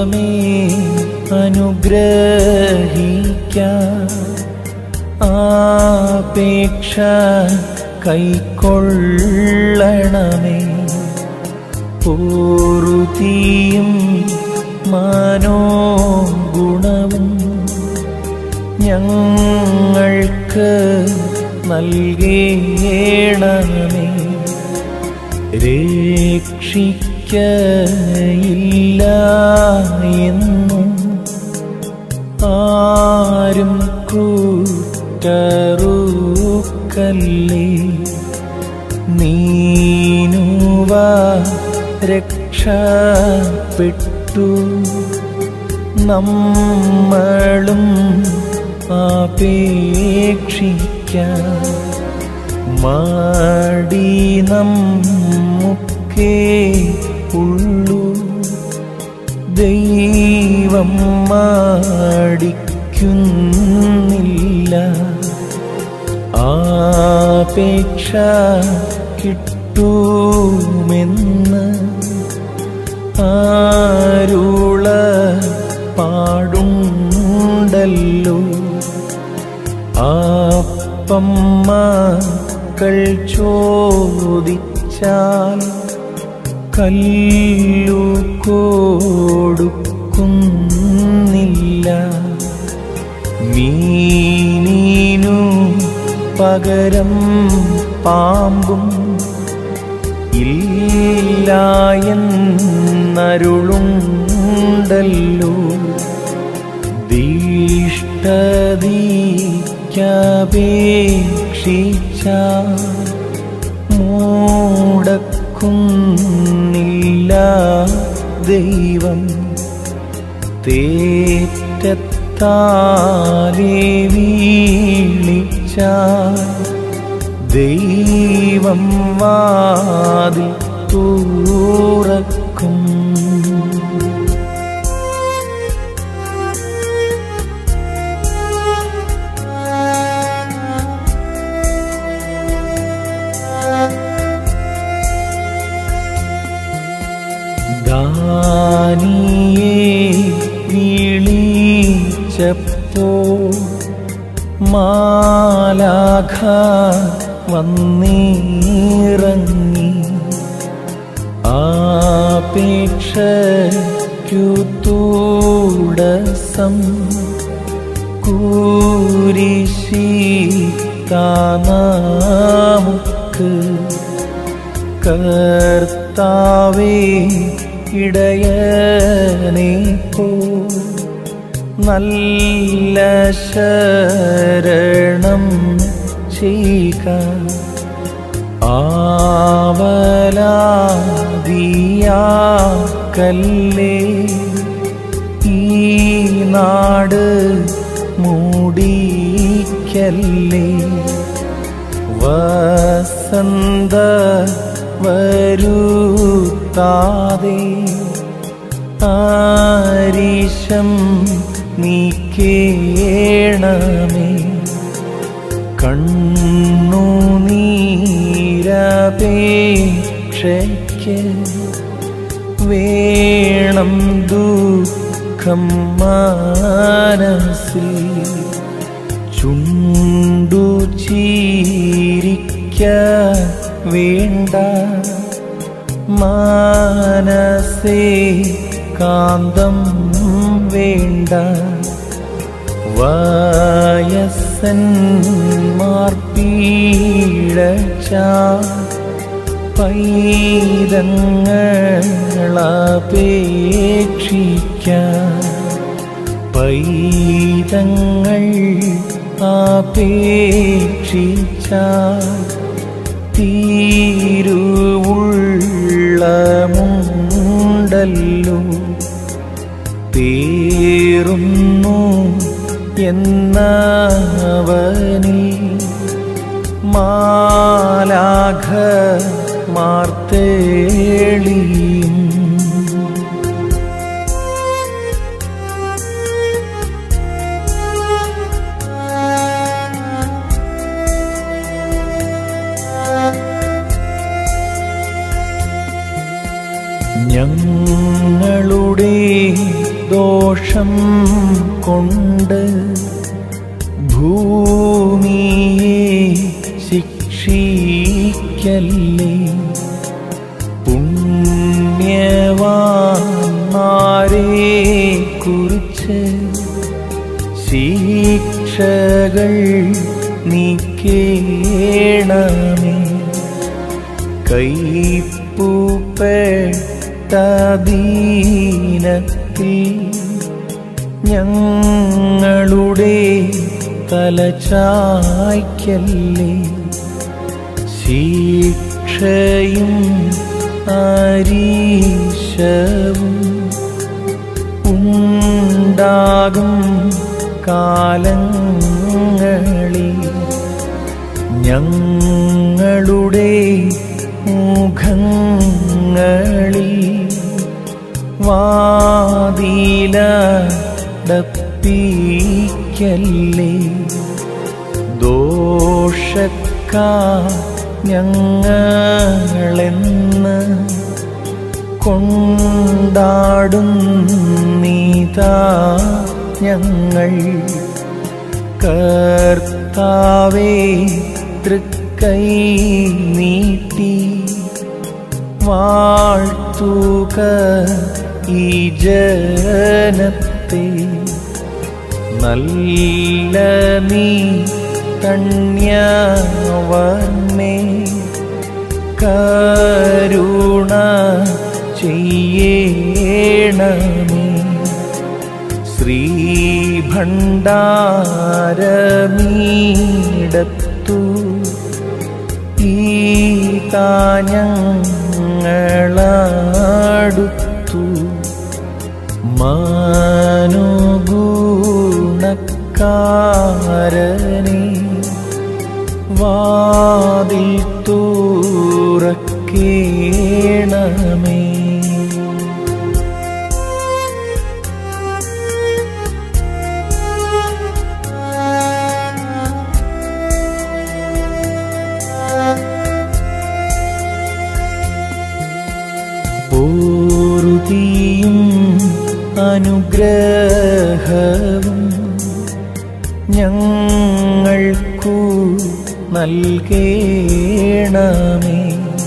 ദൈവമേ അനുഗ്രഹിക്കാൻ ആപേക്ഷ കൈക്കൊള്ളണമേ പൂർത്തിയും മനോഗുണവും ഞങ്ങൾക്ക് നൽകേണമേ രക്ഷിക്കയില്ല എന്നും ആരും കൂറ്ററുക്കല്ലേ നീനുവ രക്ഷപ്പെട്ടു നമ്മളും അപേക്ഷിക്കാം മാടി നമുക്കേ ഉള്ളൂ ദൈവം മാടിക്കുന്നില്ല ആപേക്ഷ കിട്ടുമെന്ന് ആരുള പാടുണ്ടല്ലോ അപ്പം മക്കൾ ചോദിച്ചാൽ കല്ലു കൊടുക്കുന്നില്ല മീനീനു പകരം പാമ്പും ഇല്ല എന്നരുളുണ്ടല്ലോ ദീഷ്ടതീക്കപേക്ഷിച്ച മൂടക്കുന്നില്ല ദൈവം തേറ്റത്താലേ വീളിച്ച ദൈവം വാതിൽ തുറക്കും ദാനിയെ വിളിച്ചപ്പോ മാലാഖ വന്നിറങ്ങി ആപേക്ഷയ്ക്കു തൂടസം കൂരിശി നമുക്ക് കർത്താവേ ഇടയനെ പോ നല്ല ശരണം ചെയ്യുക ആവലാദിയാക്കല്ലേ ഈ നാട് മൂടിക്കല്ലേ വസന്ത വരുത്താതെ ആരിശം നീക്കേണമേ കണ്ണു നീരപേക്ഷയ്ക്ക് വേണം ദുഃഖം മനസ്സിൽ ചുണ്ടു ചീരിക്ക വേണ്ട മാനസേ കാന്തം വേണ്ട വയസ്സന്മാർ പീഴച്ച പൈതങ്ങളപേക്ഷിക്കാം പൈതങ്ങൾ അപേക്ഷിച്ച തീരുവുള്ളമുണ്ടല്ലോ തീറുന്നു എന്നവനിൽ മാലാഖ മാർത്തേളിയും ഞങ്ങളുടെ ദോഷം കൊണ്ട് ഭൂമിയെ ശിക്ഷിക്കല്ലേ പുണ്യവാന്മാരെ കുറിച്ച് ശിക്ഷകൾ നീക്കേണമേ കൈപ്പൂപ്പെട്ടീനത്തിൽ ഞങ്ങളുടെ തലചായ്ക്കല്ലേ ശിക്ഷയും അരീശവും ഉണ്ടാകും കാലങ്ങളിൽ ഞങ്ങളുടെ മുഖങ്ങളിൽ വാതിലടപ്പിക്കല്ലേ ദോഷക്കാ ഞങ്ങളെന്ന് കൊണ്ടാടും നീതാ ഞങ്ങൾ കർത്താവേ തൃക്കൈ നീട്ടി വാഴ്ത്തുക ഈ ജനത്തെ നല്ല നീ തണ്യവർണ്ണേ കരുണ ചെയ്യണമേ ശ്രീഭണ്ഡാരമീടത്തു ഈതാഞ്ഞങ്ങളടുത്തു മനുഗുണക്കാരനെ വാതിൽ തൂറക്കേണമേ പൂർത്തിയും അനുഗ്രഹവും ഞങ്ങൾക്കു നൽകേണമേ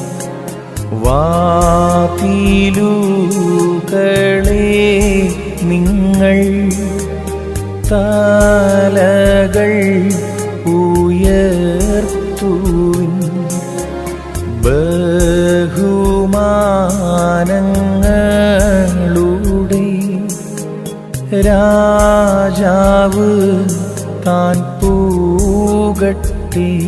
വാതിലുകളെ നിങ്ങൾ തലകൾ ഉയർത്തുവിൻ ബഹുമാനങ്ങളുടെ രാജാവ് താൻ പൂകട്ടെ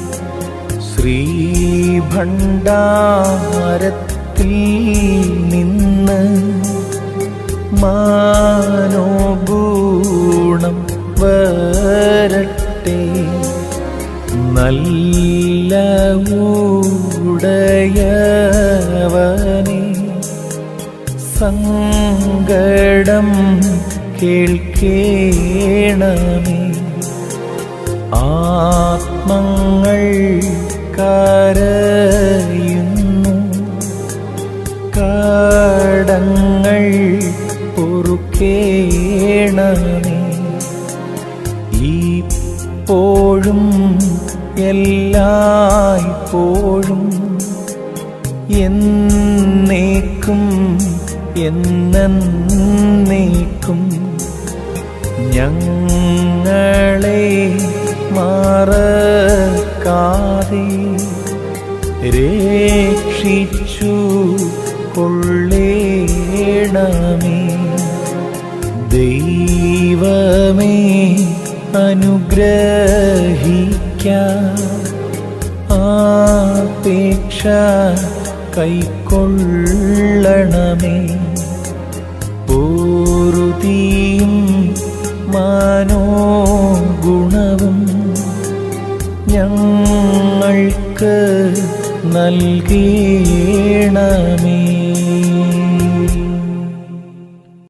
ശ്രീഭണ്ഡാരത്തിൽ നിന്ന് മാനോഗുണം വരട്ടെ നല്ല ഉടയവനെ സങ്കടം കേൾക്കേണമേ ആത്മങ്ങൾ കരയുന്നു കടങ്ങൾ പൊറുക്കേണമേ ഇപ്പോഴും എല്ലായ്പ്പോഴും എന്നേക്കും എന്നേക്കും ഞങ്ങളെ മറക്കാതെ രക്ഷിച്ചു കൊള്ളേണമേ ദൈവമേ അനുഗ്രഹിക്കാം ആപേക്ഷ കൈക്കൊള്ളണമേ പൂർത്തിയും മനോഗുണവും ഞങ്ങൾക്ക് നൽകേണമേ